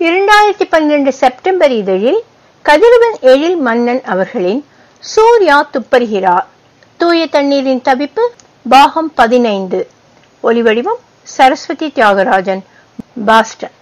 இரண்டாயிரத்தி பன்னிரண்டு செப்டம்பர் இதழில் கதிரவன் எழில் மன்னன் அவர்களின் சூர்யா துப்பறிகிறார் தூய தண்ணீரின் தவிப்பு பாகம் பதினைந்து ஒலிவடிவம் சரஸ்வதி தியாகராஜன் பாஸ்டன்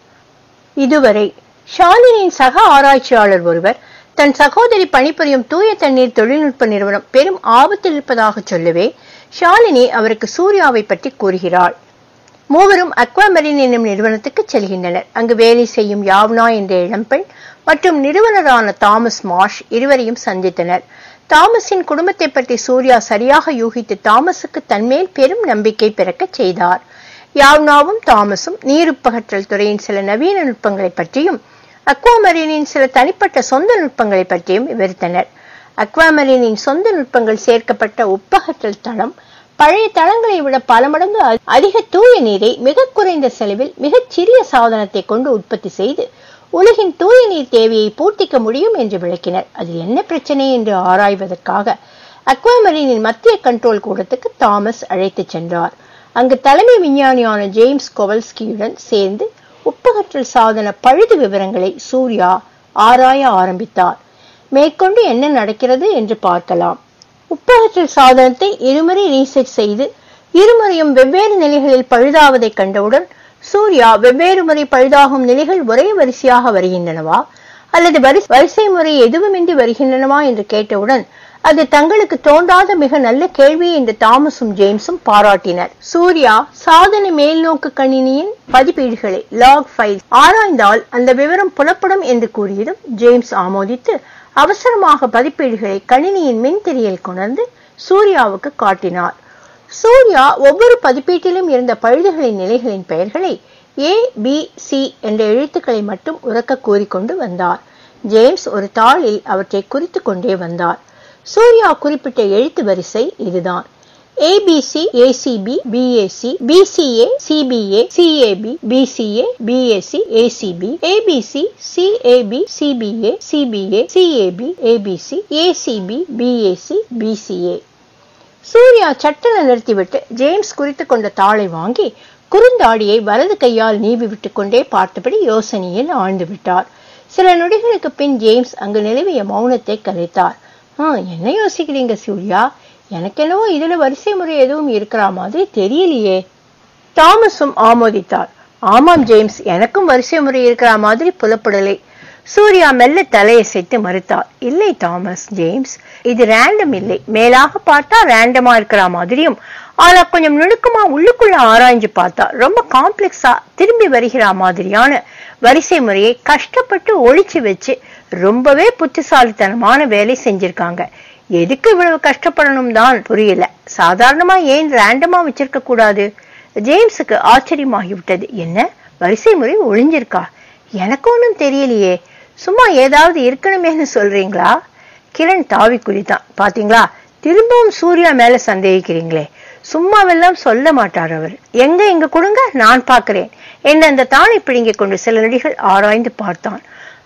இதுவரை ஷாலினியின் சக ஆராய்ச்சியாளர் ஒருவர் தன் சகோதரி பணிபுரியும் தூய தண்ணீர் தொழில்நுட்ப நிறுவனம் பெரும் ஆபத்தில் இருப்பதாக சொல்லவே ஷாலினி அவருக்கு சூர்யாவை பற்றி கூறுகிறாள் மூவரும் அக்வாமரின் என்னும் நிறுவனத்துக்கு செல்கின்றனர் அங்கு வேலை செய்யும் யாவ்னா என்ற இளம்பெண் மற்றும் நிறுவனரான தாமஸ் மாஷ் இருவரையும் சந்தித்தனர் தாமஸின் குடும்பத்தை பற்றி சூர்யா சரியாக யூகித்து தாமஸுக்கு தன்மேல் பெரும் நம்பிக்கை பிறக்கச் செய்தார் யாவ்னாவும் தாமஸும் நீருப்பகற்றல் துறையின் சில நவீன நுட்பங்களை பற்றியும் அக்வாமரீனின் சில தனிப்பட்ட சொந்த நுட்பங்களை பற்றியும் விவரித்தனர் அக்வாமரீனின் சொந்த நுட்பங்கள் சேர்க்கப்பட்ட உப்பகற்றல் தளம் பழைய தளங்களை விட பல மடங்கு அதிக தூய நீரை மிக குறைந்த செலவில் மிகச் சிறிய சாதனத்தை கொண்டு உற்பத்தி செய்து உலகின் தூய நீர் தேவையை பூர்த்திக்க முடியும் என்று விளக்கினர் அதில் என்ன பிரச்சனை என்று ஆராய்வதற்காக அக்வாமரீனின் மத்திய கண்ட்ரோல் கூடத்துக்கு தாமஸ் அழைத்துச் சென்றார் அங்கு தலைமை விஞ்ஞானியான ஜேம்ஸ் கொவல்ஸ்கியுடன் சேர்ந்து உப்பகற்றல் சாதன பழுது விவரங்களை சூர்யா ஆராய ஆரம்பித்தார் மேற்கொண்டு என்ன நடக்கிறது என்று பார்க்கலாம் உப்பகற்றல் சாதனத்தை இருமுறை ரீசெட் செய்து இருமுறையும் வெவ்வேறு நிலைகளில் பழுதாவதை கண்டவுடன் சூர்யா வெவ்வேறு முறை பழுதாகும் நிலைகள் ஒரே வரிசையாக வருகின்றனவா அல்லது வரிசை முறை எதுவுமின்றி வருகின்றனவா என்று கேட்டவுடன் அது தங்களுக்கு தோன்றாத மிக நல்ல கேள்வி என்று தாமஸும் ஜேம்ஸும் பாராட்டினர் சூர்யா சாதன மேல்நோக்கு கணினியின் பதிப்பீடுகளை லாக் ஃபைல் ஆராய்ந்தால் அந்த விவரம் புலப்படும் என்று கூறியதும் ஜேம்ஸ் ஆமோதித்து அவசரமாக பதிப்பீடுகளை கணினியின் மின்திரையில் கொணர்ந்து சூர்யாவுக்கு காட்டினார் சூர்யா ஒவ்வொரு பதிப்பீட்டிலும் இருந்த பழுதுகளின் நிலைகளின் பெயர்களை ஏ பி சி என்ற எழுத்துக்களை மட்டும் உறக்க கூறிக்கொண்டு வந்தார் ஜேம்ஸ் ஒரு தாளில் அவற்றை குறித்து கொண்டே வந்தார் சூர்யா குறிப்பிட்ட எழுத்து வரிசை இதுதான் ABC ACB BAC BCA CBA CAB BCA BAC ACB ABC CAB CBA CBA CAB ABC ACB BAC BCA Surya சட்டென நிறுத்திவிட்டு ஜேம்ஸ் குறித்து கொண்ட தாளை வாங்கி குறுந்தாடியை வலது கையால் நீவி விட்டு கொண்டே பார்த்தபடி யோசனையில் ஆழ்ந்து விட்டார் சில நொடிகளுக்கு பின் ஜேம்ஸ் அங்கு நிலவிய மௌனத்தை கலைத்தார் என்ன யோசிக்கிறீங்க சூர்யா எனக்கு என்னவோ இதுல வரிசை முறை எதுவும் இருக்கிற மாதிரி தெரியலையே தாமஸும் ஆமோதித்தார் ஆமாம் ஜேம்ஸ் எனக்கும் வரிசை முறை இருக்கிற மாதிரி புலப்படலை சூர்யா மெல்ல தலையசைத்து மறுத்தார் இல்லை தாமஸ் ஜேம்ஸ் இது ரேண்டம் இல்லை மேலாக பார்த்தா ரேண்டமா இருக்கிற மாதிரியும் ஆனா கொஞ்சம் நுணுக்கமா உள்ளுக்குள்ள ஆராய்ஞ்சு பார்த்தா ரொம்ப காம்ப்ளெக்ஸா திரும்பி வருகிற மாதிரியான வரிசை முறையை கஷ்டப்பட்டு ஒழிச்சு வச்சு ரொம்பவே புத்திசாலித்தனமான வேலை செஞ்சிருக்காங்க எதுக்கு இவ்வளவு கஷ்டப்படணும் தான் புரியல சாதாரணமா ஏன் ரேண்டமா வச்சிருக்க கூடாது ஜேம்ஸுக்கு ஆச்சரியமாகிவிட்டது என்ன வரிசை முறை ஒளிஞ்சிருக்கா எனக்கு ஒன்றும் தெரியலையே சும்மா ஏதாவது இருக்கணுமேனு சொல்றீங்களா கிரண் தாவி குதித்தான் பாத்தீங்களா திரும்பவும் சூர்யா மேல சந்தேகிக்கிறீங்களே சும்மாவெல்லாம் சொல்ல மாட்டார் அவர் எங்க எங்க கொடுங்க நான் பாக்குறேன் என்ன அந்த தானை பிடுங்கிக் கொண்டு சில நடிகள் ஆராய்ந்து பார்த்தான்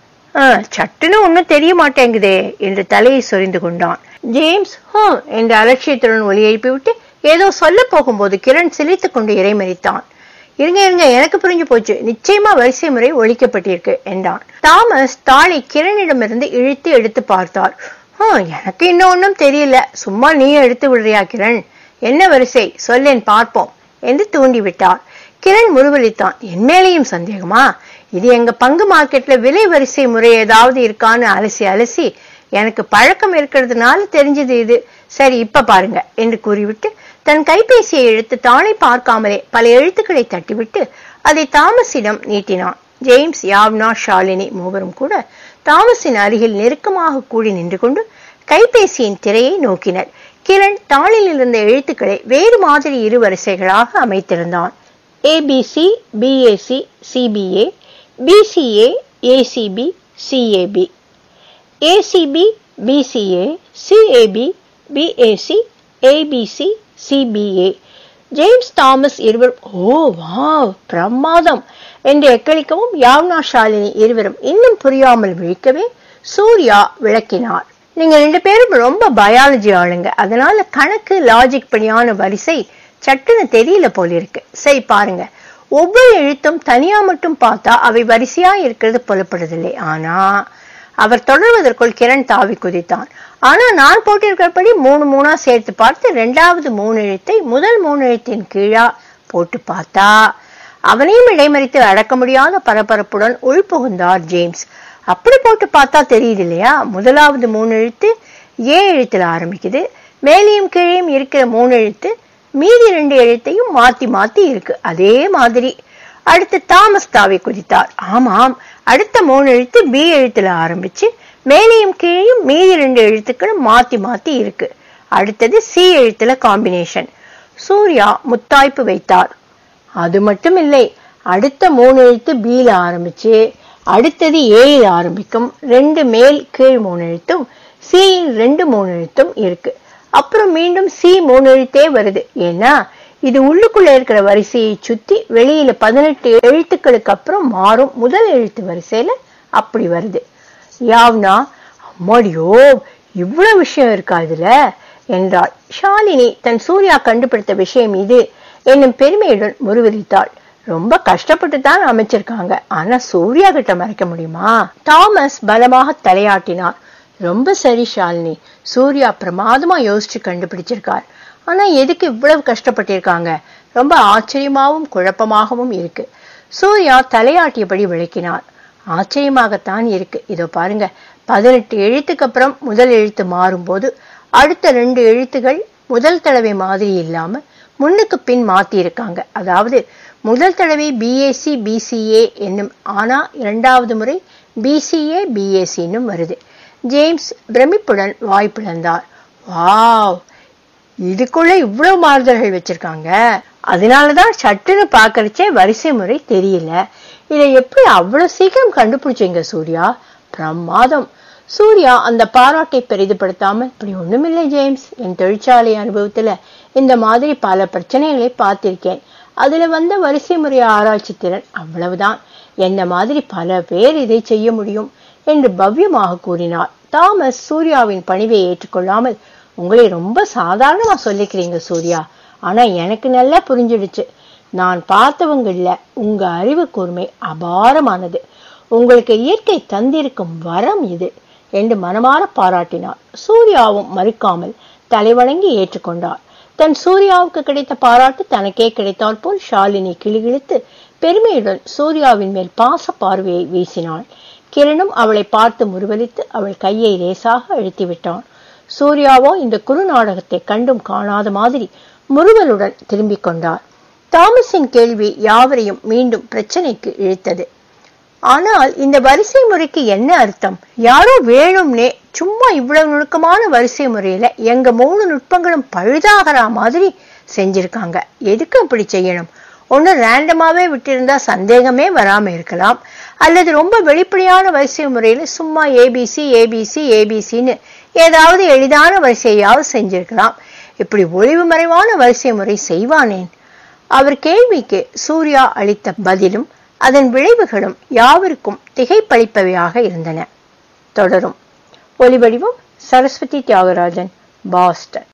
சட்டுன்னு ஒன்னும் தெரிய மாட்டேங்குதே என்று தலையை சொரிந்து கொண்டான் ஜேம்ஸ் ஹோ என்ற அலட்சியத்துடன் ஒலி எழுப்பிவிட்டு ஏதோ சொல்ல போகும்போது கிரண் சிலித்துக் கொண்டு இறைமறித்தான் இருங்க இருங்க எனக்கு புரிஞ்சு போச்சு நிச்சயமா வரிசை முறை ஒழிக்கப்பட்டிருக்கு என்றான் தாமஸ் தாளை கிரணிடமிருந்து இழுத்து எடுத்து பார்த்தார் எனக்கு இன்னும் ஒன்றும் தெரியல சும்மா நீ எடுத்து விடுறியா கிரண் என்ன வரிசை சொல்லேன் பார்ப்போம் என்று தூண்டி விட்டார் கிரண் முருவலித்தான் என் மேலேயும் சந்தேகமா இது எங்க பங்கு மார்க்கெட்ல விலை வரிசை முறை ஏதாவது இருக்கான்னு அலசி அலசி எனக்கு பழக்கம் இருக்கிறதுனால தெரிஞ்சது இது சரி இப்ப பாருங்க என்று கூறிவிட்டு தன் கைபேசியை எடுத்து தானே பார்க்காமலே பல எழுத்துக்களை தட்டிவிட்டு அதை தாமஸிடம் நீட்டினான் ஜேம்ஸ் யாவ்னா ஷாலினி மூவரும் கூட தாமஸின் அருகில் நெருக்கமாக கூடி நின்று கொண்டு கைபேசியின் திரையை நோக்கினர் கிரண் தாளில் இருந்த எழுத்துக்களை வேறு மாதிரி இரு வரிசைகளாக அமைத்திருந்தான் ABC BAC CBA BCA ACB CAB ACB BCA CAB BAC ABC CBA James Thomas இருவர் ஓ வா பிரமாதம் என்று எக்களிக்கவும் யாவ்னா ஷாலினி இருவரும் இன்னும் புரியாமல் விழிக்கவே சூர்யா விளக்கினார் நீங்க ரெண்டு பேரும் ரொம்ப பயாலஜி ஆளுங்க அதனால கணக்கு லாஜிக் படியான வரிசை சட்டுன்னு தெரியல போல இருக்கு சரி பாருங்க ஒவ்வொரு எழுத்தும் தனியா மட்டும் பார்த்தா அவை வரிசையா இருக்கிறது புலப்படுதில்லை ஆனா அவர் தொடர்வதற்குள் கிரண் தாவி குதித்தான் ஆனா நான் போட்டிருக்கிறபடி மூணு மூணா சேர்த்து பார்த்து ரெண்டாவது மூணு எழுத்தை முதல் மூணு எழுத்தின் கீழா போட்டு பார்த்தா அவனையும் இடைமறித்து அடக்க முடியாத பரபரப்புடன் உள்புகுந்தார் ஜேம்ஸ் அப்படி போட்டு பார்த்தா தெரியுது இல்லையா முதலாவது மூணு எழுத்து ஏ எழுத்துல ஆரம்பிக்குது மேலேயும் கீழேயும் இருக்கிற மூணு எழுத்து மீதி ரெண்டு எழுத்தையும் மாத்தி மாத்தி இருக்கு அதே மாதிரி அடுத்து தாமஸ் தாவி குதித்தார் ஆமாம் அடுத்த மூணு எழுத்து பி எழுத்துல ஆரம்பிச்சு மேலேயும் கீழேயும் மீதி ரெண்டு எழுத்துக்களும் மாத்தி மாத்தி இருக்கு அடுத்தது சி எழுத்துல காம்பினேஷன் சூர்யா முத்தாய்ப்பு வைத்தார் அது மட்டும் இல்லை அடுத்த மூணு எழுத்து பில ஆரம்பிச்சு அடுத்தது ஏயில் ஆரம்பிக்கும் ரெண்டு மேல் கீழ் மூணு எழுத்தும் சியில் ரெண்டு மூணு எழுத்தும் இருக்கு அப்புறம் மீண்டும் சி மூணு எழுத்தே வருது ஏன்னா இது உள்ளுக்குள்ள இருக்கிற வரிசையை சுத்தி வெளியில பதினெட்டு எழுத்துக்களுக்கு அப்புறம் மாறும் முதல் எழுத்து வரிசையில அப்படி வருது யாவ்னா அம்மாடியோ இவ்வளவு விஷயம் இருக்கா இதுல என்றாள் ஷாலினி தன் சூர்யா கண்டுபிடித்த விஷயம் இது என்னும் பெருமையுடன் முருவரித்தாள் ரொம்ப கஷ்டப்பட்டு தான் அமைச்சிருக்காங்க ஆனா சூர்யா கிட்ட மறைக்க முடியுமா தாமஸ் பலமாக தலையாட்டினார் ரொம்ப சரி ஷாலினி சூர்யா பிரமாதமா யோசிச்சு கண்டுபிடிச்சிருக்கார் ஆனா எதுக்கு இவ்வளவு கஷ்டப்பட்டிருக்காங்க ரொம்ப ஆச்சரியமாவும் குழப்பமாகவும் இருக்கு சூர்யா தலையாட்டியபடி விளக்கினார் ஆச்சரியமாகத்தான் இருக்கு இதோ பாருங்க பதினெட்டு எழுத்துக்கு அப்புறம் முதல் எழுத்து மாறும்போது அடுத்த ரெண்டு எழுத்துகள் முதல் தடவை மாதிரி இல்லாம முன்னுக்கு பின் மாத்தி இருக்காங்க அதாவது முதல் தடவை பிஏசி பிசிஏ என்னும் ஆனா இரண்டாவது முறை பிசிஏ பிஏசின்னும் வருது ஜேம்ஸ் பிரமிப்புடன் வாய் பிளந்தார் வாவ் இதுக்குள்ள இவ்வளவு மாறுதல்கள் வச்சிருக்காங்க அதனாலதான் சட்டுன்னு பாக்கறச்சே வரிசை முறை தெரியல இதை எப்படி அவ்வளவு சீக்கிரம் கண்டுபிடிச்சீங்க சூர்யா பிரமாதம் சூர்யா அந்த பாராட்டை பெரிதுபடுத்தாமல் இப்படி ஒண்ணுமில்லை ஜேம்ஸ் என் தொழிற்சாலை அனுபவத்துல இந்த மாதிரி பல பிரச்சனைகளை பார்த்திருக்கேன் அதுல வந்த வரிசை முறை ஆராய்ச்சி திறன் அவ்வளவுதான் என்ன மாதிரி பல பேர் இதை செய்ய முடியும் என்று பவ்யமாக கூறினார் தாமஸ் சூர்யாவின் பணிவை ஏற்றுக்கொள்ளாமல் உங்களை ரொம்ப சாதாரணமா சொல்லிக்கிறீங்க சூர்யா ஆனா எனக்கு நல்லா புரிஞ்சிடுச்சு நான் பார்த்தவங்கள்ல உங்க அறிவு கூர்மை அபாரமானது உங்களுக்கு இயற்கை தந்திருக்கும் வரம் இது என்று மனமாற பாராட்டினார் சூர்யாவும் மறுக்காமல் தலைவணங்கி ஏற்றுக்கொண்டார் தன் சூர்யாவுக்கு கிடைத்த பாராட்டு தனக்கே கிடைத்தால் போல் ஷாலினி கிளிகிழித்து பெருமையுடன் சூர்யாவின் மேல் பாச பார்வையை வீசினாள் கிரணும் அவளை பார்த்து முருவலித்து அவள் கையை லேசாக அழுத்தி விட்டான் சூர்யாவோ இந்த குறு நாடகத்தை கண்டும் காணாத மாதிரி முறுவலுடன் திரும்பிக் கொண்டார் தாமஸின் கேள்வி யாவரையும் மீண்டும் பிரச்சனைக்கு இழுத்தது ஆனால் இந்த வரிசை முறைக்கு என்ன அர்த்தம் யாரோ வேணும்னே சும்மா இவ்வளவு நுணுக்கமான வரிசை முறையில எங்க மூணு நுட்பங்களும் பழுதாகிற மாதிரி செஞ்சிருக்காங்க எதுக்கு அப்படி செய்யணும் ஒண்ணு ரேண்டமாவே விட்டிருந்தா சந்தேகமே வராம இருக்கலாம் அல்லது ரொம்ப வெளிப்படையான வரிசை முறையில சும்மா ஏபிசி ஏபிசி ஏபிசின்னு ஏதாவது எளிதான வரிசையாவது செஞ்சிருக்கலாம் இப்படி ஒளிவு மறைவான வரிசை முறை செய்வானேன் அவர் கேள்விக்கு சூர்யா அளித்த பதிலும் அதன் விளைவுகளும் யாவருக்கும் திகைப்பளிப்பவையாக இருந்தன தொடரும் ஒலிவடிவம் சரஸ்வதி தியாகராஜன் பாஸ்டன்